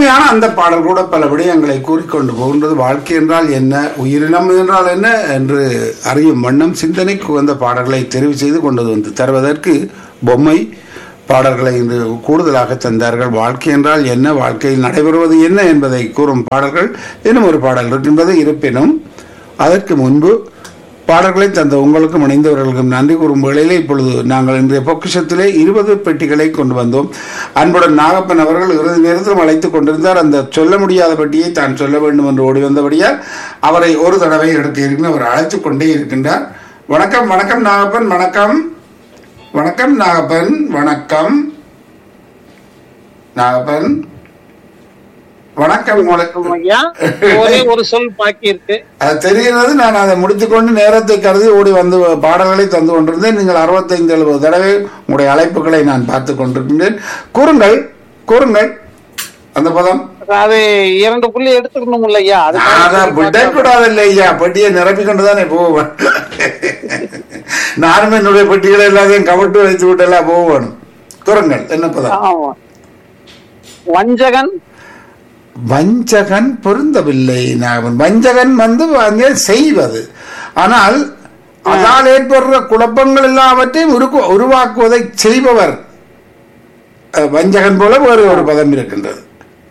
உண்மையான அந்த பாடல் கூட பல விடயங்களை கூறிக்கொண்டு போகின்றது வாழ்க்கை என்றால் என்ன உயிரினம் என்றால் என்ன என்று அறியும் வண்ணம் சிந்தனைக்கு வந்த பாடல்களை தெரிவு செய்து கொண்டு வந்து தருவதற்கு பொம்மை பாடல்களை இன்று கூடுதலாக தந்தார்கள் வாழ்க்கை என்றால் என்ன வாழ்க்கையில் நடைபெறுவது என்ன என்பதை கூறும் பாடல்கள் இன்னும் ஒரு பாடல் இருக்கின்றது இருப்பினும் அதற்கு முன்பு பாடல்களை தந்த உங்களுக்கும் இணைந்தவர்களுக்கும் நன்றி கூறும் வேளையிலே இப்பொழுது நாங்கள் இன்றைய பொக்கிஷத்திலே இருபது பெட்டிகளை கொண்டு வந்தோம் அன்புடன் நாகப்பன் அவர்கள் இறுதி நேரத்திலும் அழைத்துக் கொண்டிருந்தார் அந்த சொல்ல முடியாத பெட்டியை தான் சொல்ல வேண்டும் என்று ஓடி வந்தபடியால் அவரை ஒரு தடவை எடுக்க இருக்கிற அவர் அழைத்துக் கொண்டே இருக்கின்றார் வணக்கம் வணக்கம் நாகப்பன் வணக்கம் வணக்கம் நாகப்பன் வணக்கம் நாகப்பன் வணக்கம் உங்களுக்கு ஐயா ஒரே ஒரு சொல் பாக்கி இருக்கு அது தெரிகிறது நான் அதை முடித்துக்கொண்டு நேரத்தை கருதி ஓடி வந்து பாடல்களை தந்து கொண்டிருந்தேன் நீங்கள் அறுபத்தைந்து எழுபது தடவை உங்களுடைய அழைப்புகளை நான் பார்த்து கொண்டிருக்கின்றேன் கூறுங்கள் கூறுங்கள் அந்த பதம் அது இரண்டு புள்ளி எடுத்துக்கணும் இல்லையா அதான் விடக்கூடாது இல்லையா பெட்டியை நிரப்பி கொண்டுதானே போவேன் நானும் என்னுடைய பெட்டிகளை எல்லாத்தையும் கவிட்டு வைத்து விட்டு எல்லாம் போவேணும் கூறுங்கள் என்ன பதம் ஆமா வஞ்சகன் வஞ்சகன் பொருந்தவில்லை நான் வஞ்சகன் வந்து அங்கே செய்வது ஆனால் அதால் ஏற்படுற குழப்பங்கள் எல்லாவற்றையும் உருக்கு- உருவாக்குவதை செய்பவர் அஹ், வஞ்சகன் போல வேறு ஒரு பதம் இருக்கின்றது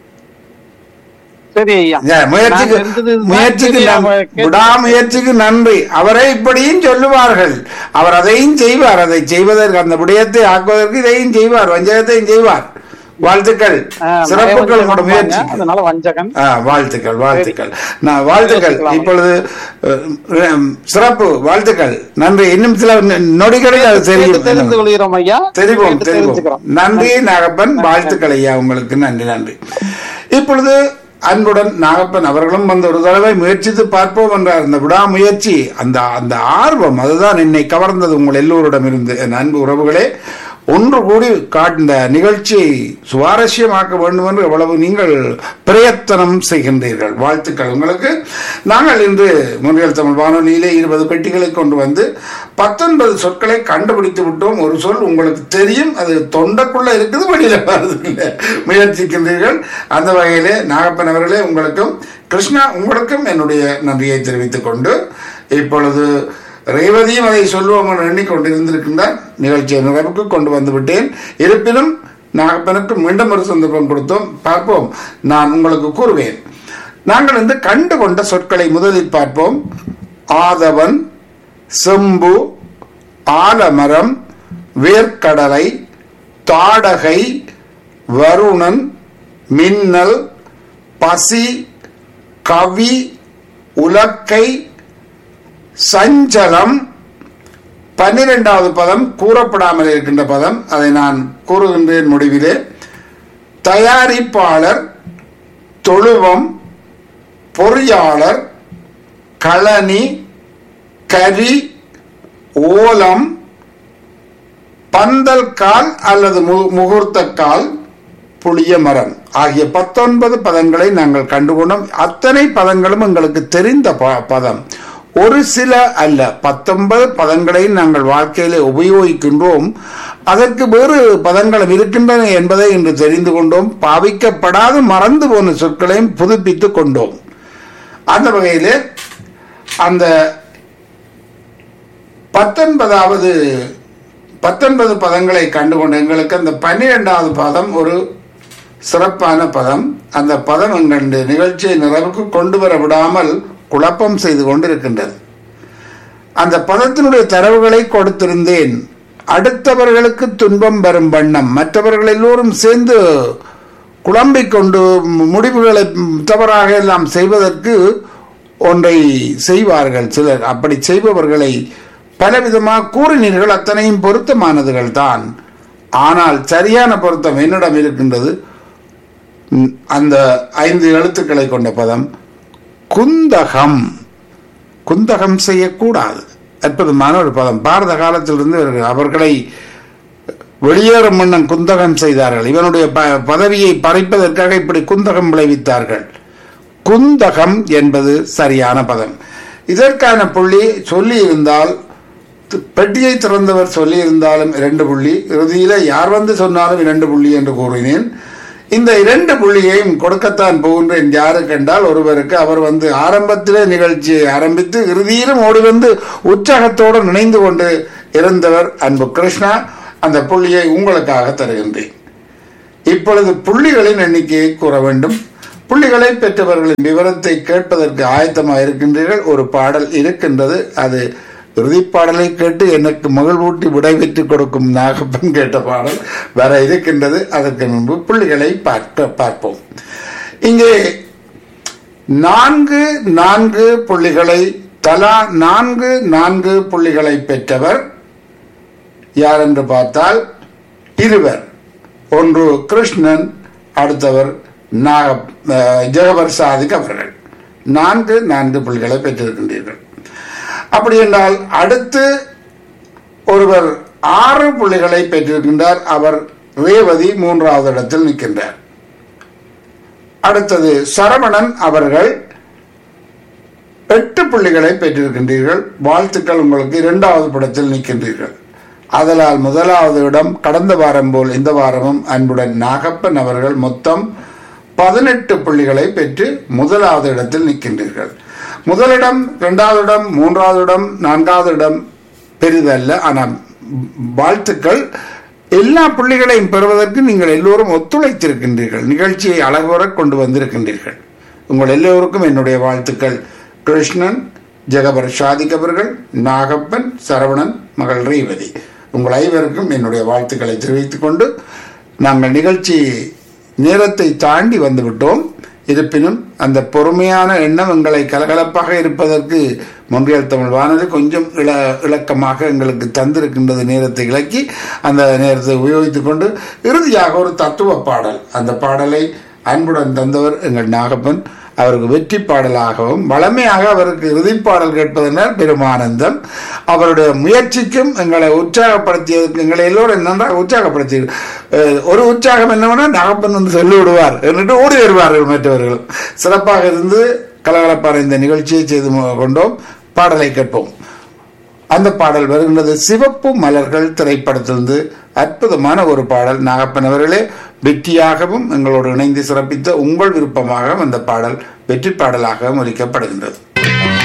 சரி ஐயா ஏன், முயற்சிக்கு நான் தெரிஞ்சது முயற்சிக்கு தான் நன்- கேட்டு- விடாமுயற்சிக்கு நன்றி அவரை இப்படியும் சொல்லுவார்கள் அவர் அதையும் செய்வார் அதை செய்வதற்கு அந்த விடயத்தை ஆக்குவதற்கு இதையும் செய்வார் வஞ்சகத்தையும் செய்வார் வாழ்த்துக்கள் ஆ, சிறப்புகள் உங்களோட மறைவஞ்சகன் முயற்சி பாருங்க, அதனால வஞ்சகன் ஆ, வாழ்த்துக்கள் வாழ்த்துக்கள் நான் வாழ்த்துக்கள் யோசிக்கலாம். இப்பொழுது அஹ், அஹ், சிறப்பு வாழ்த்துக்கள் நன்றி இன்னும் சில நொ- நொடிகளில் அது கேட்டு தெரிந்து தெரியும் கொள்கிறோம் ஐயா தெரிவோம் கேட்டு தெரிவோம் தெரிஞ்சுக்கிறோம் நன்றி நாகப்பன் வாழ்த்துக்கள் ஐயா உங்களுக்கு நன்றி நன்றி இப்பொழுது அன்புடன் நாகப்பன் அவர்களும் வந்து ஒரு தடவை முயற்சித்து பார்ப்போம் என்றார் அந்த விடாமுயற்சி அந்த அந்த ஆர்வம் அதுதான் என்னை கவர்ந்தது உங்கள் எல்லோரிடம் இருந்து என் அன்பு உறவுகளே ஒன்று கூடி காட்ட நிகழ்ச்சியை சுவாரஸ்யமாக்க வேண்டும் என்று எவ்வளவு நீங்கள் பிரயத்தனம் செய்கின்றீர்கள் வாழ்த்துக்கள் உங்களுக்கு நாங்கள் இன்று முன்னில் தமிழ் வானொலியிலே இருபது பெட்டிகளை கொண்டு வந்து பத்தொன்பது சொற்களை கண்டுபிடித்து விட்டோம் ஒரு சொல் உங்களுக்கு தெரியும் அது தொண்டைக்குள்ள இருக்குது வெளியில வருது இல்லை முயற்சிக்கின்றீர்கள் அந்த வகையிலே நாகப்பன் அவர்களே உங்களுக்கும் கிருஷ்ணா உங்களுக்கும் என்னுடைய நன்றியை தெரிவித்துக் கொண்டு இப்பொழுது ரேவதியும் அதை சொல்லுவோம் என்று எண்ணிக்கொண்டிருந்திருக்கின்றார் நிகழ்ச்சியை நிறைவுக்கு கொண்டு வந்து விட்டேன் இருப்பினும் நாகப்பனுக்கு மீண்டும் ஒரு சந்தர்ப்பம் கொடுத்தோம் பார்ப்போம் நான் உங்களுக்கு கூறுவேன் நாங்கள் இந்த கண்டு கொண்ட சொற்களை முதலில் பார்ப்போம் ஆதவன் செம்பு ஆலமரம் வேர்க்கடலை தாடகை வருணன் மின்னல் பசி கவி உலக்கை சஞ்சலம் பன்னிரெண்டாவது பதம் கூறப்படாமல் இருக்கின்ற பதம் அதை நான் கூறுகின்றேன் முடிவிலே தயாரிப்பாளர் தொழுவம் பொறியாளர் களனி கரி ஓலம் பந்தல் கால் அல்லது மு- முகூர்த்த கால் புளிய மரம் ஆகிய பத்தொன்பது பதங்களை நாங்கள் கண்டுகொண்டோம் அத்தனை பதங்களும் எங்களுக்கு தெரிந்த ப- பதம் ஒரு சில அல்ல பத்தொன்பது பதங்களை நாங்கள் வாழ்க்கையிலே உபயோகிக்கின்றோம் அதற்கு வேறு பதங்களும் இருக்கின்றன என்பதை இன்று தெரிந்து கொண்டோம் பாவிக்கப்படாது மறந்து போன சொற்களையும் புதுப்பித்துக் கொண்டோம் அந்த வகையிலே அந்த பத்தொன்பதாவது பத்தொன்பது பதங்களை கண்டுகொண்டு எங்களுக்கு அந்த பன்னிரெண்டாவது பதம் ஒரு சிறப்பான பதம் அந்த பதம் எங்களுடைய நிகழ்ச்சியை நிறைவுக்கு கொண்டு வர விடாமல் குழப்பம் செய்து கொண்டிருக்கின்றது அந்த பதத்தினுடைய தரவுகளை கொடுத்திருந்தேன் அடுத்தவர்களுக்கு துன்பம் வரும் வண்ணம் மற்றவர்கள் எல்லோரும் சேர்ந்து குழம்பிக் கொண்டு முடிவுகளை தவறாக எல்லாம் செய்வதற்கு ஒன்றை செய்வார்கள் சிலர் அப்படி செய்பவர்களை பலவிதமாக கூறினீர்கள் அத்தனையும் பொருத்தமானதுகள் தான் ஆனால் சரியான பொருத்தம் என்னிடம் இருக்கின்றது ம், அந்த ஐந்து எழுத்துக்களை கொண்ட பதம் குந்தகம் குந்தகம் செய்யக்கூடாது அற்புதமான ஒரு பதம் பாரத காலத்திலிருந்து இவர்கள் அவர்களை வெளியேறும் மன்னன் குந்தகம் செய்தார்கள் இவனுடைய ப- பதவியை பறிப்பதற்காக இப்படி குந்தகம் விளைவித்தார்கள் குந்தகம் என்பது சரியான பதம் இதற்கான புள்ளி சொல்லி இருந்தால் து- பெட்டியை திறந்தவர் சொல்லி இருந்தாலும் இரண்டு புள்ளி இறுதியில யார் வந்து சொன்னாலும் இரண்டு புள்ளி என்று கூறினேன் இந்த இரண்டு புள்ளியையும் கொடுக்கத்தான் போகின்றேன் யாருக்கு என்றால் ஒருவருக்கு அவர் வந்து ஆரம்பத்திலே நிகழ்ச்சியை ஆரம்பித்து இறுதியிலும் ஓடி வந்து உற்சாகத்தோடு நினைந்து கொண்டு இருந்தவர் அன்பு கிருஷ்ணா அந்த புள்ளியை உங்களுக்காக தருகின்றேன் இப்பொழுது புள்ளிகளின் எண்ணிக்கையை கூற வேண்டும் புள்ளிகளை பெற்றவர்களின் விவரத்தை கேட்பதற்கு ஆயத்தமாக இருக்கின்றீர்கள் ஒரு பாடல் இருக்கின்றது அது இறுதிப் பாடலை கேட்டு எனக்கு மகிழ்வூட்டி விடைபெற்று கொடுக்கும் நாகப்பன் கேட்ட பாடல் வர இருக்கின்றது அதற்கு முன்பு புள்ளிகளை பார்க்க பார்ப்போம் இங்கே நான்கு நான்கு புள்ளிகளை தலா நான்கு நான்கு புள்ளிகளை பெற்றவர் யார் என்று பார்த்தால் இருவர் ஒன்று கிருஷ்ணன் அடுத்தவர் நாக அஹ், ஜெகவர் சாதிக் அவர்கள் நான்கு நான்கு புள்ளிகளை பெற்றிருக்கின்றீர்கள் அப்படி என்றால் அடுத்து ஒருவர் ஆறு புள்ளிகளை பெற்றிருக்கின்றார் அவர் ரேவதி மூன்றாவது இடத்தில் நிற்கின்றார் அடுத்தது சரவணன் அவர்கள் எட்டு புள்ளிகளை பெற்றிருக்கின்றீர்கள் வாழ்த்துக்கள் உங்களுக்கு இரண்டாவது படத்தில் நிற்கின்றீர்கள் அதனால் முதலாவது இடம் கடந்த வாரம் போல் இந்த வாரமும் அன்புடன் நாகப்பன் அவர்கள் மொத்தம் பதினெட்டு புள்ளிகளை பெற்று முதலாவது இடத்தில் நிற்கின்றீர்கள் முதலிடம் இரண்டாவது இடம் மூன்றாவது இடம் நான்காவது இடம் பெரிதல்ல ஆனால் வாழ்த்துக்கள் எல்லா புள்ளிகளையும் பெறுவதற்கு நீங்கள் எல்லோரும் ஒத்துழைத்திருக்கின்றீர்கள் நிகழ்ச்சியை அழகுற கொண்டு வந்திருக்கின்றீர்கள் உங்கள் எல்லோருக்கும் என்னுடைய வாழ்த்துக்கள் கிருஷ்ணன் ஜெகபர் ஷாதிக் அவர்கள் நாகப்பன் சரவணன் மகள் ரேவதி உங்கள் ஐவருக்கும் என்னுடைய வாழ்த்துக்களை தெரிவித்துக் கொண்டு நாங்கள் நிகழ்ச்சி நேரத்தை தாண்டி வந்துவிட்டோம் இருப்பினும் அந்த பொறுமையான எண்ணம் எங்களை கலகலப்பாக இருப்பதற்கு மொன்றியல் தமிழ் வானொலி கொஞ்சம் இள இலக்கமாக எங்களுக்கு தந்திருக்கின்றது நேரத்தை இலக்கி அந்த நேரத்தை உபயோகித்துக் கொண்டு இறுதியாக ஒரு தத்துவ பாடல் அந்த பாடலை அன்புடன் தந்தவர் எங்கள் நாகப்பன் அவருக்கு வெற்றி பாடலாகவும் வளமையாக அவருக்கு இறுதிப் பாடல் கேட்பதனால் பெரும் ஆனந்தம் அவருடைய முயற்சிக்கும் எங்களை உற்சாகப்படுத்தியதற்கு எங்களை எல்லோரும் நன்றாக உற்சாகப்படுத்தி அஹ், ஒரு உற்சாகம் என்னவென்னா நாகப்பன் வந்து சொல்லி விடுவார் എന്നിട്ട് ஓடி வருவார்கள் மற்றவர்கள் சிறப்பாக இருந்து கலகலப்பான இந்த நிகழ்ச்சியை செய்து மு- கொண்டோம் பாடலை கேட்போம் அந்த பாடல் வருகின்றது சிவப்பு மலர்கள் திரைப்படத்திலிருந்து அற்புதமான ஒரு பாடல் நாகப்பன் அவர்களே வெற்றியாகவும் எங்களோடு இணைந்து சிறப்பித்த உங்கள் விருப்பமாக அந்த பாடல் வெற்றி பாடலாகவும் ஒலிக்கப்படுகின்றது